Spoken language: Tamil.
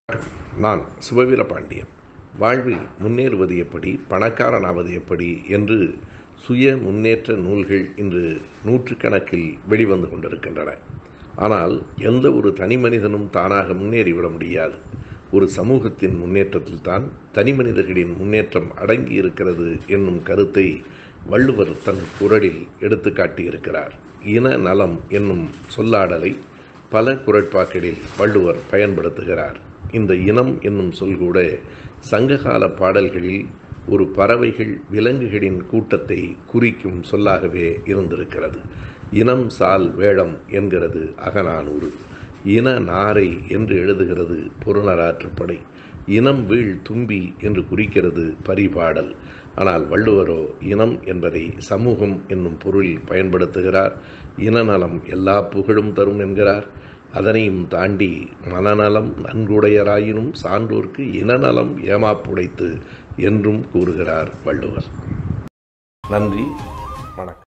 நான் சிவவீரபாண்டியன் வாழ்வில் முன்னேறுவது எப்படி பணக்காரனாவது எப்படி என்று சுய முன்னேற்ற நூல்கள் இன்று நூற்றுக்கணக்கில் வெளிவந்து கொண்டிருக்கின்றன ஆனால் எந்த ஒரு தனி மனிதனும் தானாக முன்னேறிவிட முடியாது ஒரு சமூகத்தின் முன்னேற்றத்தில் தான் தனி மனிதர்களின் முன்னேற்றம் அடங்கி இருக்கிறது என்னும் கருத்தை வள்ளுவர் தன் குரலில் எடுத்து காட்டியிருக்கிறார் இன நலம் என்னும் சொல்லாடலை பல குரட்பாக்களில் வள்ளுவர் பயன்படுத்துகிறார் இந்த இனம் என்னும் சொல் கூட சங்ககால பாடல்களில் ஒரு பறவைகள் விலங்குகளின் கூட்டத்தை குறிக்கும் சொல்லாகவே இருந்திருக்கிறது இனம் சால் வேடம் என்கிறது அகநானூறு இன நாரை என்று எழுதுகிறது புறநராற்றுப்படை இனம் வீழ் தும்பி என்று குறிக்கிறது பரிபாடல் ஆனால் வள்ளுவரோ இனம் என்பதை சமூகம் என்னும் பொருளில் பயன்படுத்துகிறார் இனநலம் எல்லா புகழும் தரும் என்கிறார் அதனையும் தாண்டி மனநலம் நன்குடையராயினும் சான்றோர்க்கு இனநலம் ஏமாப்புடைத்து என்றும் கூறுகிறார் வள்ளுவர் நன்றி வணக்கம்